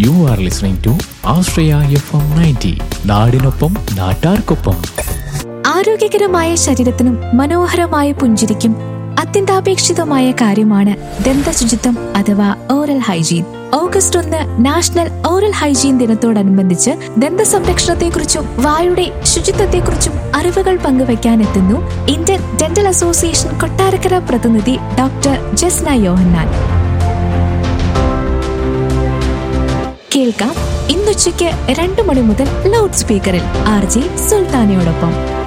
U are listening to Ashraya F M ninety നാടിനൊപ്പം നാട്ടാർക്കൊപ്പം ആരോഗ്യകരമായ ശരീരത്തിനും മനോഹരമായ പുഞ്ചിരിക്കും അത്യന്താപേക്ഷിതമായ കാര്യമാണ് ദന്തശുചിത്വം അഥവാ ഓറൽ ഹൈജീൻ ഓഗസ്റ്റ് ഒന്ന് നാഷണൽ ഓറൽ ഹൈജീൻ ദിനത്തോടനുബന്ധിച്ച് ദന്ത സംരക്ഷണത്തെക്കുറിച്ചും വായുടെ ശുചിത്വത്തെക്കുറിച്ചും അറിവുകൾ പങ്കുവയ്ക്കാനെത്തുന്നു ഇന്ത്യൻ ഡെന്റൽ അസോസിയേഷൻ കൊട്ടാരക്കര പ്രതിനിധി ഡോക്ടർ ജസ്ന യോഹന്നാൻ കേൾക്കാം ഇന്നുച്ചയ്ക്ക് രണ്ടു മണി മുതൽ ലൗഡ് സ്പീക്കറിൽ ആർ ജെ സുൽത്താനയോടൊപ്പം